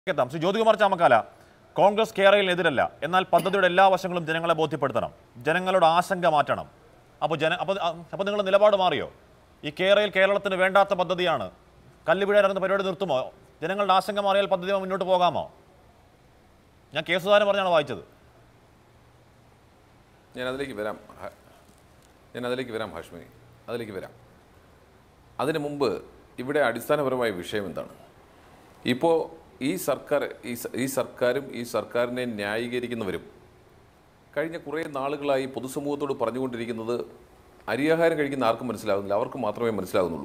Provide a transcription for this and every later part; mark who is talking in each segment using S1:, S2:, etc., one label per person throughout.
S1: എത്താം ശ്രീ ജ്യോതികുമാർ ചാമക്കാല കോൺഗ്രസ് കേരളത്തിനെതിരല്ല എന്നാൽ പദ്ധതിയുടെ എല്ലാ വശങ്ങളും ജനങ്ങളെ ബോധ്യപ്പെടുത്തണം ജനങ്ങളുടെ ആശങ്ക മാറ്റണം അപ്പോൾ ജന അപ്പോൾ അപ്പോൾ നിങ്ങളുടെ നിലപാട് മാറിയോ ഈ കേരളയിൽ കേരളത്തിന് വേണ്ടാത്ത പദ്ധതിയാണ് കല്ലുപിഴ പരിപാടി നിർത്തുമോ ജനങ്ങളുടെ ആശങ്ക മാറിയാൽ പദ്ധതി മുന്നോട്ട് പോകാമോ ഞാൻ കെ സുധാകരൻ പറഞ്ഞാണ് വായിച്ചത്
S2: ഞാൻ അതിലേക്ക് വരാം ഹ- ഞാൻ അതിലേക്ക് വരാം ഹാഷ്മി അതിലേക്ക് വരാം അതിനു മുമ്പ് ഇവിടെ അടിസ്ഥാനപരമായ വിഷയം എന്താണ് ഇപ്പോൾ ഈ സർക്കാർ ഈ സ- ഈ സർക്കാരും ഈ സർക്കാരിനെ ന്യായീകരിക്കുന്നവരും കഴിഞ്ഞ കുറേ നാളുകളായി പൊതുസമൂഹത്തോട് പറഞ്ഞുകൊണ്ടിരിക്കുന്നത് അരിയാഹാരം കഴിക്കുന്ന ആർക്കും മനസ്സിലാകുന്നില്ല അവർക്ക് മാത്രമേ മനസ്സിലാകുന്നുള്ളൂ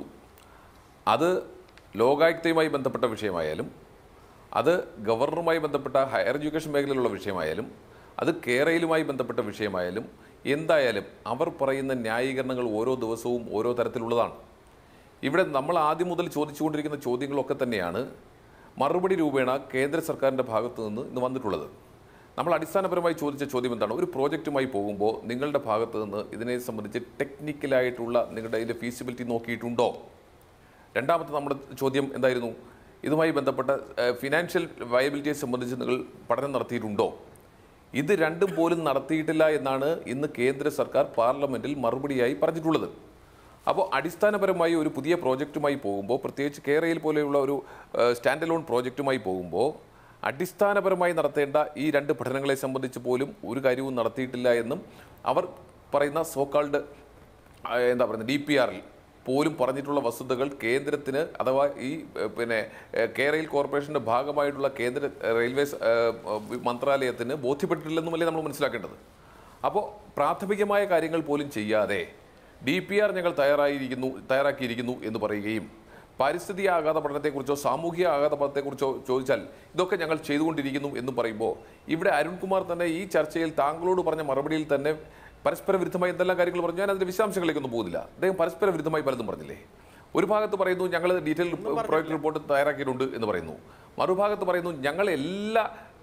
S2: അത് ലോകായുക്തയുമായി ബന്ധപ്പെട്ട വിഷയമായാലും അത് ഗവർണറുമായി ബന്ധപ്പെട്ട ഹയർ എഡ്യൂക്കേഷൻ മേഖലയിലുള്ള വിഷയമായാലും അത് കേരളയിലുമായി ബന്ധപ്പെട്ട വിഷയമായാലും എന്തായാലും അവർ പറയുന്ന ന്യായീകരണങ്ങൾ ഓരോ ദിവസവും ഓരോ തരത്തിലുള്ളതാണ് ഇവിടെ നമ്മൾ ആദ്യം മുതൽ ചോദിച്ചുകൊണ്ടിരിക്കുന്ന ചോദ്യങ്ങളൊക്കെ തന്നെയാണ് മറുപടി രൂപേണ കേന്ദ്ര സർക്കാരിൻ്റെ ഭാഗത്തു നിന്ന് ഇന്ന് വന്നിട്ടുള്ളത് നമ്മൾ അടിസ്ഥാനപരമായി ചോദിച്ച ചോദ്യം എന്താണ് ഒരു പ്രോജക്റ്റുമായി പോകുമ്പോൾ നിങ്ങളുടെ ഭാഗത്ത് നിന്ന് ഇതിനെ സംബന്ധിച്ച് ടെക്നിക്കലായിട്ടുള്ള നിങ്ങളുടെ അതിൻ്റെ ഫീസിബിലിറ്റി നോക്കിയിട്ടുണ്ടോ രണ്ടാമത്തെ നമ്മുടെ ചോദ്യം എന്തായിരുന്നു ഇതുമായി ബന്ധപ്പെട്ട ഫിനാൻഷ്യൽ വയബിലിറ്റിയെ സംബന്ധിച്ച് നിങ്ങൾ പഠനം നടത്തിയിട്ടുണ്ടോ ഇത് രണ്ടും പോലും നടത്തിയിട്ടില്ല എന്നാണ് ഇന്ന് കേന്ദ്ര സർക്കാർ പാർലമെന്റിൽ മറുപടിയായി പറഞ്ഞിട്ടുള്ളത് അപ്പോൾ അടിസ്ഥാനപരമായി ഒരു പുതിയ പ്രോജക്റ്റുമായി പോകുമ്പോൾ പ്രത്യേകിച്ച് കേരളയിൽ പോലെയുള്ള ഒരു സ്റ്റാൻഡ് അലോൺ പ്രോജക്റ്റുമായി പോകുമ്പോൾ അടിസ്ഥാനപരമായി നടത്തേണ്ട ഈ രണ്ട് പഠനങ്ങളെ സംബന്ധിച്ച് പോലും ഒരു കാര്യവും നടത്തിയിട്ടില്ല എന്നും അവർ പറയുന്ന സോക്കാൾഡ് എന്താ പറയുന്നത് ഡി പി ആറിൽ പോലും പറഞ്ഞിട്ടുള്ള വസ്തുതകൾ കേന്ദ്രത്തിന് അഥവാ ഈ ഏഹ്, പിന്നെ ഏഹ്, കേരളയിൽ കോർപ്പറേഷന്റെ ഭാഗമായിട്ടുള്ള കേന്ദ്ര ഏഹ്, റെയിൽവേസ് ഏഹ്, മന്ത്രാലയത്തിന് ബോധ്യപ്പെട്ടിട്ടില്ലെന്നുമല്ലേ നമ്മൾ മനസ്സിലാക്കേണ്ടത് അപ്പോൾ പ്രാഥമികമായ കാര്യങ്ങൾ പോലും ചെയ്യാതെ ഡി പി ആർ ഞങ്ങൾ തയ്യാറായിരിക്കുന്നു തയ്യാറാക്കിയിരിക്കുന്നു എന്ന് പറയുകയും പരിസ്ഥിതി ആഘാത പഠനത്തെക്കുറിച്ചോ സാമൂഹിക ആഘാത പഠനത്തെക്കുറിച്ചോ ചോദിച്ചാൽ ഇതൊക്കെ ഞങ്ങൾ ചെയ്തുകൊണ്ടിരിക്കുന്നു എന്ന് പറയുമ്പോൾ ഇവിടെ അരുൺകുമാർ തന്നെ ഈ ചർച്ചയിൽ താങ്കളോട് പറഞ്ഞ മറുപടിയിൽ തന്നെ പരസ്പര വിരുദ്ധമായി എന്തെല്ലാം കാര്യങ്ങൾ പറഞ്ഞു ഞാൻ അതിന്റെ വിശദാംശങ്ങളിലേക്കൊന്നും പോകുന്നില്ല അദ്ദേഹം പരസ്പര വിരുദ്ധമായി പലതും പറഞ്ഞില്ലേ ഒരു ഭാഗത്ത് പറയുന്നു ഞങ്ങൾ ഡീറ്റെയിൽ പ്രോജക്ട് റിപ്പോർട്ട് തയ്യാറാക്കിയിട്ടുണ്ട് എന്ന് പറയുന്നു മറുഭാഗത്ത് പറയുന്നു ഞങ്ങൾ എല്ലാ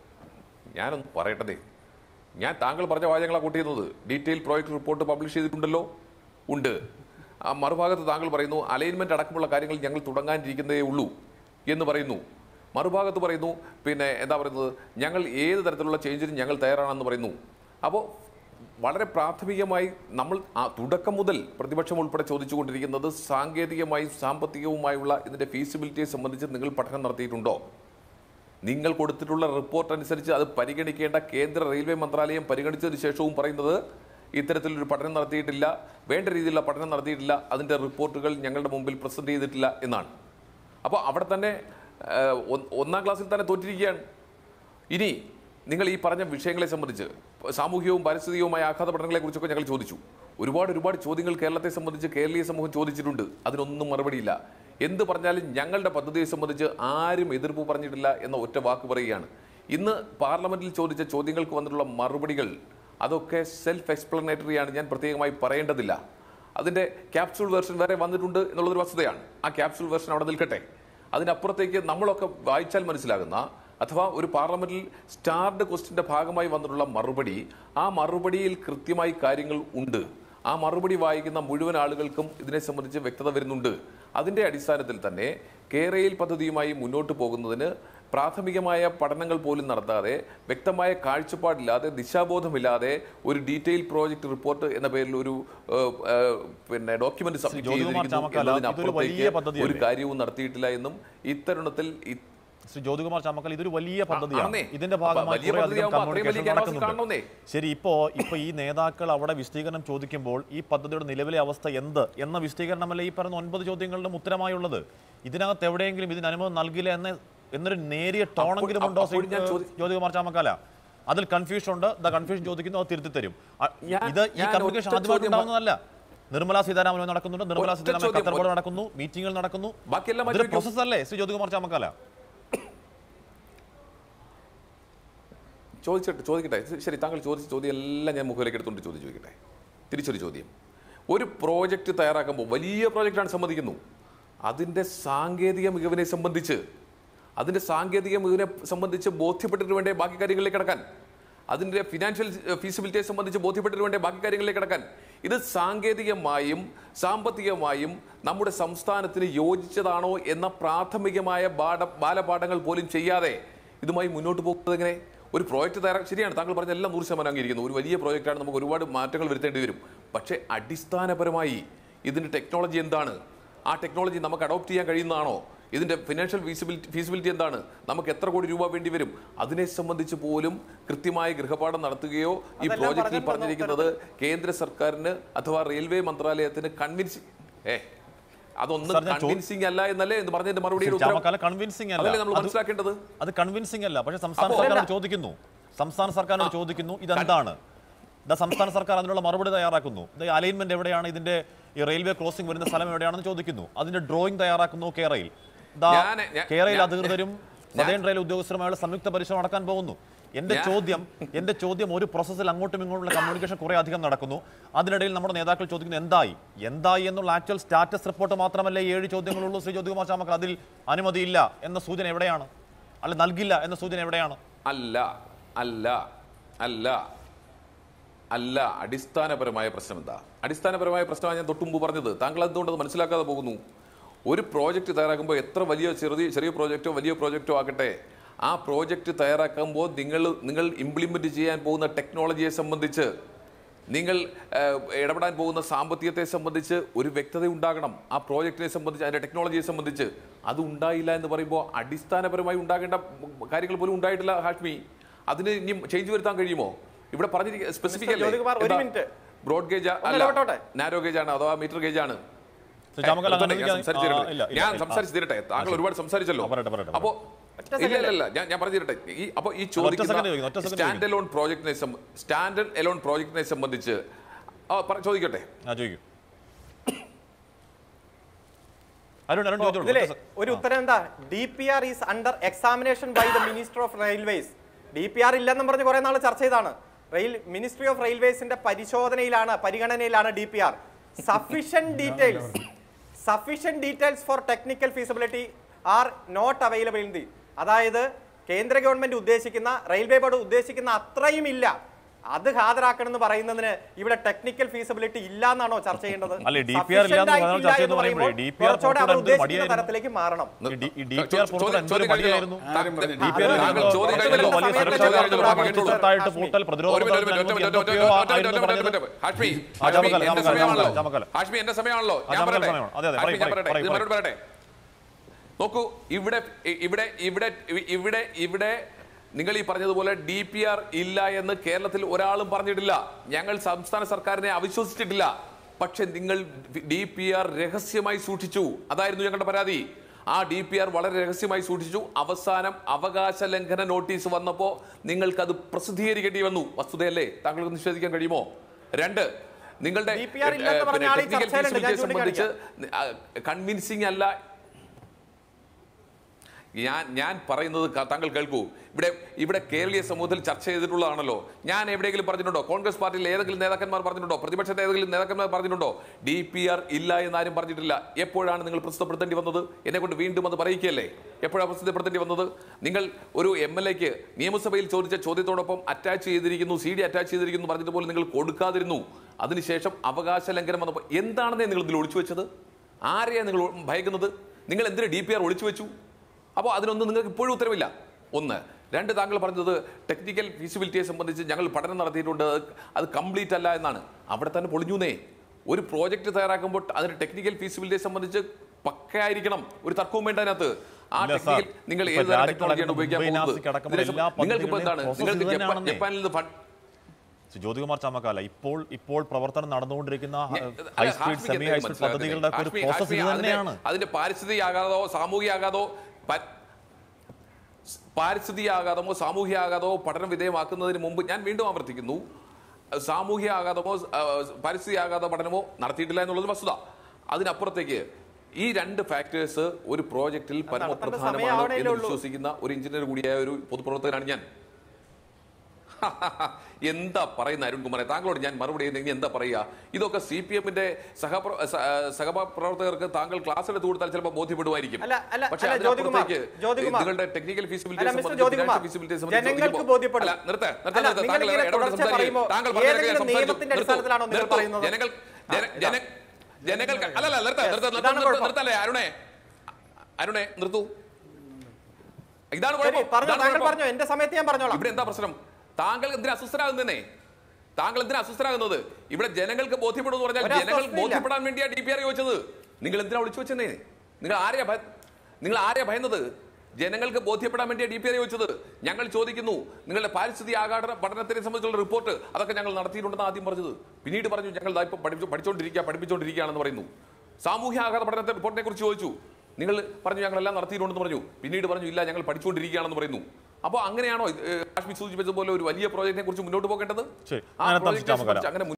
S2: ഞാനൊന്ന് പറയട്ടെ ഞാൻ താങ്കൾ പറഞ്ഞ വാചകങ്ങളാണ് കൂട്ടിയിരുന്നത് ഡീറ്റെയിൽ പ്രോജക്ട് റിപ്പോർട്ട് പബ്ലിഷ് ചെയ്തിട്ടുണ്ടല്ലോ ഉണ്ട് ആ മറുഭാഗത്ത് താങ്കൾ പറയുന്നു അലൈൻമെന്റ് അടക്കമുള്ള കാര്യങ്ങൾ ഞങ്ങൾ തുടങ്ങാനിരിക്കുന്നതേ ഉള്ളൂ എന്ന് പറയുന്നു മറുഭാഗത്ത് പറയുന്നു പിന്നെ എന്താ പറയുന്നത് ഞങ്ങൾ ഏത് തരത്തിലുള്ള ചേഞ്ചിനും ഞങ്ങൾ തയ്യാറാണെന്ന് പറയുന്നു അപ്പോൾ വളരെ പ്രാഥമികമായി നമ്മൾ ആ തുടക്കം മുതൽ പ്രതിപക്ഷം ഉൾപ്പെടെ ചോദിച്ചുകൊണ്ടിരിക്കുന്നത് സാങ്കേതികമായും സാമ്പത്തികവുമായുള്ള ഇതിന്റെ ഫീസിബിലിറ്റിയെ സംബന്ധിച്ച് നിങ്ങൾ പഠനം നടത്തിയിട്ടുണ്ടോ നിങ്ങൾ കൊടുത്തിട്ടുള്ള റിപ്പോർട്ട് അനുസരിച്ച് അത് പരിഗണിക്കേണ്ട കേന്ദ്ര റെയിൽവേ മന്ത്രാലയം പരിഗണിച്ചതിന് ശേഷവും പറയുന്നത് ഇത്തരത്തിലൊരു പഠനം നടത്തിയിട്ടില്ല വേണ്ട രീതിയിലുള്ള പഠനം നടത്തിയിട്ടില്ല അതിൻ്റെ റിപ്പോർട്ടുകൾ ഞങ്ങളുടെ മുമ്പിൽ പ്രസന്റ് ചെയ്തിട്ടില്ല എന്നാണ് അപ്പോൾ അവിടെ തന്നെ ആ, ഒ- ഒന്നാം ക്ലാസ്സിൽ തന്നെ തോറ്റിരിക്കുകയാണ് ഇനി നിങ്ങൾ ഈ പറഞ്ഞ വിഷയങ്ങളെ സംബന്ധിച്ച് സാമൂഹികവും പരിസ്ഥിതിയുമായ ആഘാത പഠനങ്ങളെക്കുറിച്ചൊക്കെ ഞങ്ങൾ ചോദിച്ചു ഒരുപാട് ഒരുപാട് ചോദ്യങ്ങൾ കേരളത്തെ സംബന്ധിച്ച് കേരളീയ സമൂഹം ചോദിച്ചിട്ടുണ്ട് അതിനൊന്നും മറുപടിയില്ല എന്ത് പറഞ്ഞാലും ഞങ്ങളുടെ പദ്ധതിയെ സംബന്ധിച്ച് ആരും എതിർപ്പ് പറഞ്ഞിട്ടില്ല എന്ന ഒറ്റ വാക്ക് പറയുകയാണ് ഇന്ന് പാർലമെന്റിൽ ചോദിച്ച ചോദ്യങ്ങൾക്ക് വന്നിട്ടുള്ള മറുപടികൾ അതൊക്കെ സെൽഫ് എക്സ്പ്ലനേറ്ററി ആണ് ഞാൻ പ്രത്യേകമായി പറയേണ്ടതില്ല അതിന്റെ ക്യാപ്സൂൾ വേർഷൻ വരെ വന്നിട്ടുണ്ട് എന്നുള്ളതൊരു വസ്തുതയാണ് ആ ക്യാപ്സൂൾ വേർഷൻ അവിടെ നിൽക്കട്ടെ അതിനപ്പുറത്തേക്ക് നമ്മളൊക്കെ വായിച്ചാൽ മനസ്സിലാകുന്ന അഥവാ ഒരു പാർലമെന്റിൽ സ്റ്റാർഡ് ക്വസ്റ്റിന്റെ ഭാഗമായി വന്നിട്ടുള്ള മറുപടി ആ മറുപടിയിൽ കൃത്യമായി കാര്യങ്ങൾ ഉണ്ട് ആ മറുപടി വായിക്കുന്ന മുഴുവൻ ആളുകൾക്കും ഇതിനെ സംബന്ധിച്ച് വ്യക്തത വരുന്നുണ്ട് അതിന്റെ അടിസ്ഥാനത്തിൽ തന്നെ കേരയിൽ പദ്ധതിയുമായി മുന്നോട്ട് പോകുന്നതിന് പ്രാഥമികമായ പഠനങ്ങൾ പോലും നടത്താതെ വ്യക്തമായ കാഴ്ചപ്പാടില്ലാതെ ദിശാബോധമില്ലാതെ ഒരു ഡീറ്റെയിൽ പ്രോജക്റ്റ് റിപ്പോർട്ട് എന്ന പേരിൽ ഒരു ഏഹ്, ഏഹ്, പിന്നെ ഡോക്യുമെന്റ് സബ്മിറ്റ്
S1: ജ്യോതികുമാർ
S2: ചെയ്തിരിക്കുന്നു
S1: ചാമക്കാല, ഇതൊരു
S2: എന്നതിനപ്പുറത്തേക്ക്
S1: വലിയ പദ്ധതിയല്ലേ?
S2: ഒരു കാര്യവും നടത്തിയിട്ടില്ല എന്നും ഇത്തരുണത്തിൽ ഇ-
S1: ശ്രീ ജ്യോതികുമാർ ചാമക്കൽ ഇതൊരു വലിയ പദ്ധതിയാണ്
S2: ആണേ.
S1: ഇതിന്റെ
S2: അപ്പൊ
S1: ഭാഗമായി
S2: വലിയ
S1: കുറേയധികം
S2: പദ്ധതിയാവുമ്പോൾ അത്രയും വലിയ
S1: communication
S2: canvas
S1: നടക്കുന്നുണ്ട്.
S2: കാണണമെന്നേ.
S1: ശരി ഇപ്പോ ഇപ്പൊ ഈ നേതാക്കൾ അവിടെ വിശദീകരണം ചോദിക്കുമ്പോൾ ഈ പദ്ധതിയുടെ നിലവിലെ അവസ്ഥ എന്ത് എന്ന വിശദീകരണമല്ല ഈ പറഞ്ഞ ഒൻപത് ചോദ്യങ്ങളുടെയും ഉത്തരമായുള്ളത് ഇതിനകത്ത് എവിടെയെങ്കിലും ഇതിന് അനുമതി നൽകില്ല എന്ന എന്നൊരു നേരിയ ടോണെങ്കിലും ഉണ്ടോ
S2: അപ്പോൾ ഞാൻ
S1: ശ്രീ
S2: ചോദി-
S1: ജ്യോതികുമാർ ചാമക്കാല അതിൽ കൺഫ്യൂഷൻ ഉണ്ട് ദ കൺഫ്യൂഷൻ ചോദിക്കുന്നു അത് തിരുത്തി തരും അ-
S2: ഞാൻ-
S1: ഇത് ഈ
S2: ഞാൻ
S1: കമ്മ്യൂണിക്കേഷൻ
S2: ഒറ്റ
S1: ആദ്യമായിട്ട്
S2: ചോദ്യം
S1: ഉണ്ടാവുന്നതല്ല നിർമ്മലാ സീതാരാമൻ നടക്കുന്നുണ്ട് നിർമ്മലാ
S2: ഒറ്റ
S1: സീതാരാമൻ
S2: ചോദ്യം,
S1: ഖത്തർ പോലെ
S2: ഒറ്റ-
S1: നടക്കുന്നു മീറ്റിംഗുകൾ നടക്കുന്നു
S2: ബാക്കിയെല്ലാം
S1: ഇതൊരു
S2: മാറ്റി വെക്കൂ.
S1: പ്രോസസ് അല്ലേ ശ്രീ ജ്യോതികുമാർ ചാമക്കാല
S2: ചോദിച്ചിട്ട് ചോദിക്കട്ടെ ശരി താങ്കൾ ചോദിച്ച ചോദ്യം എല്ലാം ഞാൻ മുഖവിലേക്ക് എടുത്തുകൊണ്ട് ചോദിച്ചു ചോദിക്കട്ടെ തിരിച്ചൊരു ചോദ്യം ഒരു പ്രോജക്റ്റ് തയ്യാറാക്കുമ്പോൾ വലിയ പ്രോജക്റ്റാണ് സമ്മതിക്കുന്നു അതിൻ്റെ സാങ്കേതിക മികവിനെ സംബന്ധിച്ച് അതിൻ്റെ സാങ്കേതിക മികവിനെ സംബന്ധിച്ച് ബോധ്യപ്പെട്ടിട്ട് വേണ്ടേ ബാക്കി കാര്യങ്ങളിലേക്ക് കിടക്കാൻ അതിൻ്റെ ഫിനാൻഷ്യൽ ഫീസിബിലിറ്റിയെ സംബന്ധിച്ച് ബോധ്യപ്പെട്ടിട്ട് വേണ്ടേ ബാക്കി കാര്യങ്ങളിലേക്ക് കിടക്കാൻ ഇത് സാങ്കേതികമായും സാമ്പത്തികമായും നമ്മുടെ സംസ്ഥാനത്തിന് യോജിച്ചതാണോ എന്ന പ്രാഥമികമായ പാഠ ബാലപാഠങ്ങൾ പോലും ചെയ്യാതെ ഇതുമായി മുന്നോട്ട് പോകുന്നത് എങ്ങനെ ഒരു പ്രോജക്റ്റ് തയ്യാറാ ശരിയാണ് താങ്കൾ പറഞ്ഞ എല്ലാം നൂറ് ശതമാനം അംഗീകരിക്കുന്നു ഒരു വലിയ പ്രോജക്റ്റാണ് നമുക്ക് ഒരുപാട് മാറ്റങ്ങൾ വരുത്തേണ്ടി വരും പക്ഷേ അടിസ്ഥാനപരമായി ഇതിന്റെ ടെക്നോളജി എന്താണ് ആ ടെക്നോളജി നമുക്ക് അഡോപ്റ്റ് ചെയ്യാൻ കഴിയുന്നതാണോ ഇതിന്റെ ഫിനാൻഷ്യൽ ഫീസിബിലിറ്റി ഫീസിബിലിറ്റി എന്താണ് നമുക്ക് എത്ര കോടി രൂപ വേണ്ടി വരും അതിനെ സംബന്ധിച്ച് പോലും കൃത്യമായ ഗൃഹപാഠം നടത്തുകയോ ഈ
S3: അതെല്ലാം
S2: പ്രോജക്റ്റിൽ
S3: പറഞ്ഞിട്ടുണ്ടോ
S2: പറഞ്ഞിരിക്കുന്നത് കേന്ദ്ര സർക്കാരിന് അഥവാ റെയിൽവേ മന്ത്രാലയത്തിന് കൺവിൻസിങ് ഏ അതൊന്നും
S1: സാർ, ഞാൻ ചോ-
S2: കൺവിൻസിങ് അല്ല എന്നല്ലേ എന്ന് പറഞ്ഞതിന്റെ മറുപടി
S1: ചാമക്കാല കൺവിൻസിംഗ്
S2: അതല്ലേ
S1: അല്ല
S2: നമ്മൾ
S1: അത്
S2: മനസ്സിലാക്കേണ്ടത്
S1: അത് കൺവിൻസിംഗ് അല്ല പക്ഷേ സംസ്ഥാന
S2: അപ്പോ-
S1: സർക്കാരോട് ചോദിക്കുന്നു സംസ്ഥാന സർക്കാരിനോട് ചോദിക്കുന്നു ഇതെന്താണ് ദാ സംസ്ഥാന സർക്കാർ അതിനുള്ള മറുപടി തയ്യാറാക്കുന്നു ഇത് അലൈൻമെന്റ് എവിടെയാണ് ഇതിന്റെ ഈ റെയിൽവേ ക്രോസിംഗ് വരുന്ന സ്ഥലം എവിടെയാണെന്ന് ചോദിക്കുന്നു അതിന്റെ ഡ്രോയിങ് തയ്യാറാക്കുന്നു കേരയിൽ ദാ
S2: ഞാന്- ഞാൻ-
S1: കേരയിൽ
S2: ഞാൻ-
S1: അധികൃതരും സദേൺ റെയിൽ ഉദ്യോഗസ്ഥരുമായുള്ള സംയുക്ത പരിശ്രമം നടക്കാൻ പോകുന്നു എന്റെ
S2: ഞാൻ-
S1: ചോദ്യം എന്റെ ചോദ്യം ഒരു പ്രോസസ്സിൽ അങ്ങോട്ടും ഇങ്ങോട്ടുള്ള കമ്മ്യൂണിക്കേഷൻ കുറെ അധികം നടക്കുന്നു അതിനിടയിൽ നമ്മുടെ നേതാക്കൾ ചോദിക്കുന്നു എന്തായി എന്തായി എന്നുള്ള ആക്ച്വൽ സ്റ്റാറ്റസ് റിപ്പോർട്ട് മാത്രമല്ല ഈ ഏഴ് ചോദ്യങ്ങളുള്ളൂ ശ്രീ ജ്യോതികുമാർ ചാമക്കൽ അതിൽ അനുമതിയില്ല എന്ന സൂചന എവിടെയാണ് അല്ല നൽകില്ല എന്ന സൂചന എവിടെയാണ്
S2: അല്ല അല്ല അല്ല അല്ല അടിസ്ഥാനപരമായ പ്രശ്നം എന്താ അടിസ്ഥാനപരമായ പ്രശ്നമാണ് ഞാൻ തൊട്ടുമുമ്പ് പറഞ്ഞത് താങ്കൾ എന്തുകൊണ്ട് അത് മനസ്സിലാക്കാതെ പോകുന്നു ഒരു പ്രോജക്റ്റ് തയ്യാറാക്കുമ്പോൾ എത്ര വലിയ ചെറിയ ചെറിയ പ്രോജക്റ്റോ വലിയ പ്രോജക്റ്റോ ആകട്ടെ ആ പ്രോജക്റ്റ് തയ്യാറാക്കുമ്പോൾ നിങ്ങൾ നിങ്ങൾ ഇംപ്ലിമെന്റ് ചെയ്യാൻ പോകുന്ന ടെക്നോളജിയെ സംബന്ധിച്ച് നിങ്ങൾ ഏഹ്, ഇടപെടാൻ പോകുന്ന സാമ്പത്തികത്തെ സംബന്ധിച്ച് ഒരു വ്യക്തത ഉണ്ടാകണം ആ പ്രോജക്റ്റിനെ സംബന്ധിച്ച് അതിന്റെ ടെക്നോളജിയെ സംബന്ധിച്ച് അത് ഉണ്ടായില്ല എന്ന് പറയുമ്പോൾ അടിസ്ഥാനപരമായി ഉണ്ടാകേണ്ട കാര്യങ്ങൾ പോലും ഉണ്ടായിട്ടില്ല ഹാഷ്മി അതിന് ഇനി ചേഞ്ച് വരുത്താൻ കഴിയുമോ ഇവിടെ പറഞ്ഞിരിക്കുന്ന സ്പെസിഫിക്
S3: മിസ്റ്റർ ജ്യോതികുമാർ, ഒരു മിനിറ്റ്.
S2: ബ്രോഡ് ഗേജ്
S3: ഒന്ന് ഇടപെട്ടോട്ടെ?
S2: നാരോ ഗേജ് ആണ് അഥവാ മീറ്റർ ഗേജ് ആണ്
S1: ശ്രീ ചാമക്കൽ
S2: നിർത്തട്ടെ,
S1: അങ്ങനെ
S2: ഞാൻ സംസാരിച്ച്
S1: ആ,
S2: തീരട്ടെ.
S1: ഇല്ല, ഇല്ല,
S2: ഞാൻ
S1: ഇല്ല.
S2: സംസാരിച്ച് തീരട്ടെ താങ്കൾ ഒരുപാട് സംസാരിച്ചല്ലോ
S1: ആ, പറയട്ടെ, പറയട്ടെ,
S2: അപ്പോ
S3: ഒറ്റ
S2: ഇല്ല
S3: second.
S2: ഇല്ല ഇല്ല ഞാൻ ഞാൻ പറഞ്ഞു തരട്ടെ ഈ അപ്പൊ ഈ
S1: second ചോദിക്കുന്നു, ഒറ്റ
S2: ചോദിക്കുന്ന
S1: second
S2: സ്റ്റാൻഡ് അലോൺ പ്രോജക്റ്റിനെ സ്റ്റാൻഡ് അലോൺ പ്രോജക്റ്റിനെ സംബന്ധിച്ച് ആ, പറ- ചോദിക്കട്ടെ
S1: ആ ചോദിക്കൂ അരുൺ അരുൺ ചോദിച്ചോളൂ
S3: ഇതിലെ
S1: ഒറ്റ സെ-
S3: ഒരു ഉത്തരം എന്താ D P R is under examination by the minister of railways D P R ഇല്ലെന്നും പറഞ്ഞ് കുറെ നാൾ ചർച്ച ചെയ്താണ് റെയിൽ മിനിസ്ട്രി ഓഫ് റെയിൽവേസിന്റെ പരിശോധനയിലാണ് പരിഗണനയിലാണ് D P R sufficient details sufficient details for technical feasibility are not available in the അതായത് കേന്ദ്ര ഗവൺമെന്റ് ഉദ്ദേശിക്കുന്ന റെയിൽവേ ബോർഡ് ഉദ്ദേശിക്കുന്ന അത്രയും ഇല്ല അത് ഹാജരാക്കണം എന്ന് പറയുന്നതിന് ഇവിടെ ടെക്നിക്കൽ ഫീസിബിലിറ്റി ഇല്ല എന്നാണോ ചർച്ച ചെയ്യേണ്ടത്
S1: അല്ല, DPR ഇല്ലാന്ന്
S3: Sufficient
S1: പറഞ്ഞാൽ ചർച്ച ചെയ്യുന്നു
S3: പറയുമ്പോൾ
S1: പറയുമ്പോഴേ DPR
S3: കുറച്ചുകൂടെ അവർ
S1: പുറത്തുവിടാൻ
S3: ഉദ്ദേശിക്കുന്ന
S1: മടിയായിരുന്നു.
S3: തരത്തിലേക്ക് മാറണം
S1: ഈ ഡി- ഈ ഡി
S2: ചോ-
S1: പി ആർ
S2: ചോ-
S1: പുറത്തുവിടാൻ
S2: ചോദ്യം
S1: എന്തൊരു
S2: കഴിഞ്ഞോ?
S1: മടിയായിരുന്നു
S2: താങ്കൾ-
S1: ഡി പി ആർ
S2: താങ്കൾ ചോദ്യം കഴിഞ്ഞല്ലോ?
S1: വലിയ
S3: സമയത്ത്
S1: സുരക്ഷാ
S3: ചോദ്യം
S1: കാരണങ്ങൾ
S3: കഴിഞ്ഞല്ലോ?
S1: മനുഷ്യത്തായിട്ട് പൂട്ടൽ പ്രതിരോധ
S2: ഒരു മിനിറ്റ്, ഒരു മിനിറ്റ്, ഒറ്റ മിനിറ്റ്, ഒറ്റ മിനിറ്റ്, ഒറ്റ മിനിറ്റ്, ഒറ്റ മിനിറ്റ്, ഒറ്റ മിനിറ്റ്. ഹാഷ്മി,
S1: ആ,
S2: ഹാഷ്മി,
S1: ചാമക്കാല,
S2: എന്റെ
S1: ചാമക്കാല,
S2: സമയമാണല്ലോ.
S1: ചാമക്കാല.
S2: ഹാഷ്മി, എന്റെ സമയമാണല്ലോ
S1: ആ,
S2: ഞാൻ
S1: ചാമക്കാല
S2: പറയട്ടെ
S1: സമയമാണ്. അതെ, അതെ,
S2: ഹാഷ്മി,
S1: പറയൂ,
S2: ഞാൻ പറയട്ടെ
S1: പറയൂ,
S2: ഇത് മറുപടി പറയട്ടെ നോക്കൂ ഇവിടെ ഇവിടെ ഇവിടെ ഇവിടെ ഇവിടെ നിങ്ങൾ ഈ പറഞ്ഞതുപോലെ ഡി പി ആർ ഇല്ല എന്ന് കേരളത്തിൽ ഒരാളും പറഞ്ഞിട്ടില്ല ഞങ്ങൾ സംസ്ഥാന സർക്കാരിനെ അവിശ്വസിച്ചിട്ടില്ല പക്ഷെ നിങ്ങൾ ഡി പി ആർ രഹസ്യമായി സൂക്ഷിച്ചു അതായിരുന്നു ഞങ്ങളുടെ പരാതി ആ ഡി പി ആർ വളരെ രഹസ്യമായി സൂക്ഷിച്ചു അവസാനം അവകാശ ലംഘന നോട്ടീസ് വന്നപ്പോൾ നിങ്ങൾക്കത് പ്രസിദ്ധീകരിക്കേണ്ടി വന്നു വസ്തുതയല്ലേ താങ്കൾക്ക് നിഷേധിക്കാൻ കഴിയുമോ രണ്ട് നിങ്ങളുടെ
S3: DPR ഇല്ലെന്ന് പറഞ്ഞ ആൾ ഈ
S2: ടെക്നിക്കൽ
S3: ചർച്ചയിലുണ്ട്. ഞാൻ
S2: ഫീസിബിലിറ്റിയെ സംബന്ധിച്ച് കൺവിൻസിങ് അല്ല ഞാൻ ഞാൻ പറയുന്നത് ക- താങ്കൾ കേൾക്കൂ ഇവിടെ ഇവിടെ കേരളീയ സമൂഹത്തിൽ ചർച്ച ചെയ്തിട്ടുള്ളതാണല്ലോ ഞാൻ എവിടെയെങ്കിലും പറഞ്ഞിട്ടുണ്ടോ കോൺഗ്രസ് പാർട്ടിയിൽ ഏതെങ്കിലും നേതാക്കന്മാർ പറഞ്ഞിട്ടുണ്ടോ പ്രതിപക്ഷത്തെ ഏതെങ്കിലും നേതാക്കന്മാർ പറഞ്ഞിട്ടുണ്ടോ ഡി പി ആർ ഇല്ല എന്നാരും പറഞ്ഞിട്ടില്ല എപ്പോഴാണ് നിങ്ങൾ പ്രസിദ്ധപ്പെടുത്തേണ്ടി വന്നത് എന്നെ കൊണ്ട് വീണ്ടും അത് പറയിക്കുകയല്ലേ എപ്പോഴാണ് പ്രസിദ്ധപ്പെടുത്തേണ്ടി വന്നത് നിങ്ങൾ ഒരു എം എൽ എക്ക് നിയമസഭയിൽ ചോദിച്ച ചോദ്യത്തോടൊപ്പം അറ്റാച്ച് ചെയ്തിരിക്കുന്നു സി ഡി അറ്റാച്ച് ചെയ്തിരിക്കുന്നു പറഞ്ഞിട്ട് പോലും നിങ്ങൾ കൊടുക്കാതിരുന്നു അതിനുശേഷം അവകാശ ലംഘനം വന്നപ്പോൾ എന്താണെന്നേ നിങ്ങൾ ഇതിൽ ഒളിച്ചു വെച്ചത് ആരെയാണ് നിങ്ങൾ ഭയക്കുന്നത് നിങ്ങൾ എന്തിനു ഡി പി ആർ ഒളിച്ചു വെച്ചു അപ്പോൾ അതിനൊന്നും നിങ്ങൾക്ക് ഇപ്പോഴും ഉത്തരവില്ല ഒന്ന് രണ്ട് താങ്കൾ പറഞ്ഞത് ടെക്നിക്കൽ ഫീസിബിലിറ്റിയെ സംബന്ധിച്ച് ഞങ്ങൾ പഠനം നടത്തിയിട്ടുണ്ട് അത് അത് കംപ്ലീറ്റ് അല്ല എന്നാണ് അവിടെ തന്നെ പൊളിഞ്ഞുന്നേ ഒരു പ്രോജക്റ്റ് തയ്യാറാക്കുമ്പോൾ അതിന്റെ ടെക്നിക്കൽ ഫീസിബിലിറ്റിയെ സംബന്ധിച്ച് പക്കയായിരിക്കണം ഒരു തർക്കവും വേണ്ട അതിനകത്ത് ആ
S1: ഇല്ല, സാർ.
S2: ടെക്നിക്കൽ നിങ്ങൾ
S1: ഇപ്പൊ
S2: ഏത് തരം
S1: രാജ്യത്ത്
S2: ടെക്നോളജിയാണ് ഉപയോഗിക്കാൻ
S1: മുംബൈ
S2: പോകുന്നത്
S1: നാസിക് അടക്കമുള്ള
S2: ഇതിനെ
S1: എല്ലാ
S2: സംബ- നിങ്ങൾക്ക് ഇപ്പോൾ എന്താണ്
S1: പദ്ധതികളുടെയും
S2: നിങ്ങൾക്ക്
S1: process
S2: ജപ്പാ-
S1: ഇതുതന്നെയാണെന്നേ.
S2: ജപ്പാനിൽ നിന്ന് ഫണ്ട്
S1: ശ്രീ ജ്യോതികുമാർ ചാമക്കാല ഇപ്പോൾ ഇപ്പോൾ പ്രവർത്തനം നടന്നുകൊണ്ടിരിക്കുന്ന
S2: അല്ല,
S1: ഹൈ സ്പീഡ്
S2: ഹാഷ്മിക്ക്
S1: സെമി ഹൈ
S2: എന്തെങ്കിലും
S1: സ്പീഡ് പദ്ധതികളുടെ ഒക്കെ ഒരു
S2: ഹാഷ്മി-
S1: പ്രോസസ്
S2: ഹാഷ്മി
S1: ഇത്
S2: അതിന്റെ-
S1: തന്നെയാണ്
S2: അതിന്റെ പാരിസ്ഥിതിക ആഘാതമോ സാമൂഹിക ആഘാതമോ പ- പാരിസ്ഥിതിക ആഘാതമോ സാമൂഹിക ആഘാതമോ പഠനം വിധേയമാക്കുന്നതിന് മുമ്പ് ഞാൻ വീണ്ടും ആവർത്തിക്കുന്നു സാമൂഹിക ആഘാതമോ ആ, പാരിസ്ഥിതിക ആഘാത പഠനമോ നടത്തിയിട്ടില്ല എന്നുള്ളത് വസ്തുത അതിനപ്പുറത്തേക്ക് ഈ രണ്ട് ഫാക്ടേഴ്സ് ഒരു പ്രോജക്റ്റിൽ പരമപ്രധാനമാണ്
S3: സമയമാവണേലേ
S2: എന്ന്
S3: ഉള്ളൂ.
S2: വിശ്വസിക്കുന്ന ഒരു എഞ്ചിനീയർ കൂടിയായ ഒരു പൊതുപ്രവർത്തകനാണ് ഞാൻ എന്താ പറയുന്ന അരുൺകുമാറെ താങ്കളോട് ഞാൻ മറുപടി ചെയ്യുന്നെങ്കിൽ എന്താ പറയുക ഇതൊക്കെ സി പി എമ്മിന്റെ സഹപ്ര സ- സഹപ്രവർത്തകർക്ക് താങ്കൾ ക്ലാസ് എടുത്ത് കൊടുത്താൽ ചിലപ്പോൾ ബോധ്യപ്പെടുമായിരിക്കും
S3: അല്ല, അല്ല,
S2: പക്ഷേ
S3: അല്ല, ജ്യോതികുമാർ,
S2: അതിനപ്പുറത്തേക്ക്
S3: ജ്യോതികുമാർ.
S2: നിങ്ങളുടെ ടെക്നിക്കൽ ഫീസിബിലിറ്റി
S3: അല്ല, മിസ്റ്റർ ജ്യോതികുമാർ, ജനങ്ങൾക്ക് ബോധ്യപ്പെടും. അല്ല, നിങ്ങൾ ഇങ്ങനെ തുടർച്ച പറയുമ്പോൾ ഏതെങ്കിലും നിയമത്തിന്റെ അടിസ്ഥാനത്തിലാണോ നിങ്ങൾ പറയുന്നത്?
S2: ജനങ്ങൾ ജന- ജന- ജനങ്ങൾക്ക് അല്ലല്ല നിർത്ത നിർത്ത നിർത്ത
S3: ഇതാണ്
S2: നിർത്ത
S3: കുഴപ്പം.
S2: നിർത്തല്ലേ അരുണേ അരുണേ നിർത്തൂ ഇതാണ്
S3: ശരി,
S2: കുഴപ്പം.
S3: പറഞ്ഞോ
S2: ഇതാണ്
S3: താങ്കൾ
S2: കുഴപ്പം.
S3: പറഞ്ഞോ എന്റെ സമയത്ത് ഞാൻ പറഞ്ഞോളാം
S2: ഇവിടെ എന്താ പ്രശ്നം താങ്കൾ എന്തിനാ അസ്വസ്ഥരാകുന്നേ താങ്കൾ എന്തിനാ അസ്വസ്ഥരാകുന്നത് ഇവിടെ ജനങ്ങൾക്ക് ബോധ്യപ്പെടുമെന്ന് പറഞ്ഞാൽ
S3: ഒരു
S2: ജനങ്ങൾ
S3: അസ്വസ്ഥതയില്ല.
S2: ബോധ്യപ്പെടാൻ വേണ്ടിയാ ഡി പി ആർ ചോദിച്ചത് നിങ്ങൾ എന്തിനാ വിളിച്ചു വെച്ചെന്നേ നിങ്ങൾ ആരെയാ ഭയ- നിങ്ങൾ ആരെയാ ഭയന്നത് ജനങ്ങൾക്ക് ബോധ്യപ്പെടാൻ വേണ്ടിയാ ഡി പി ആർ ചോദിച്ചത് ഞങ്ങൾ ചോദിക്കുന്നു നിങ്ങളുടെ പാരിസ്ഥിതിക ആഘാത പഠനത്തിനെ സംബന്ധിച്ചുള്ള റിപ്പോർട്ട് അതൊക്കെ ഞങ്ങൾ നടത്തിയിട്ടുണ്ടെന്ന് ആദ്യം പറഞ്ഞത് പിന്നീട് പറഞ്ഞു ഞങ്ങൾ ദാ ഇപ്പം പഠിച്ചു പഠിച്ചുകൊണ്ടിരിക്കുക പഠിപ്പിച്ചുകൊണ്ടിരിക്കുകയാണെന്ന് പറയുന്നു സാമൂഹ്യ ആഘാത പഠനത്തെ റിപ്പോർട്ടിനെ കുറിച്ച് ചോദിച്ചു നിങ്ങൾ പറഞ്ഞു ഞങ്ങളെല്ലാം നടത്തിയിട്ടുണ്ടെന്ന് പറഞ്ഞു പിന്നീട് പറഞ്ഞു ഇല്ല ഞങ്ങൾ പഠിച്ചുകൊണ്ടിരിക്കുകയാണെന്ന് പറയുന്നു അപ്പോൾ അങ്ങനെയാണോ ഇത്, ഏഹ്, കാശ്മീർ സൂചിപ്പിച്ചതുപോലെ ഒരു വലിയ പ്രോജക്റ്റിനെ കുറിച്ച് മുന്നോട്ട് പോകേണ്ടത്
S1: ശരി.
S2: ആ
S1: അതിനകത്ത്
S2: പ്രോജക്റ്റിനെ
S1: ചാമക്കാല.
S2: സംബന്ധിച്ച് അങ്ങനെ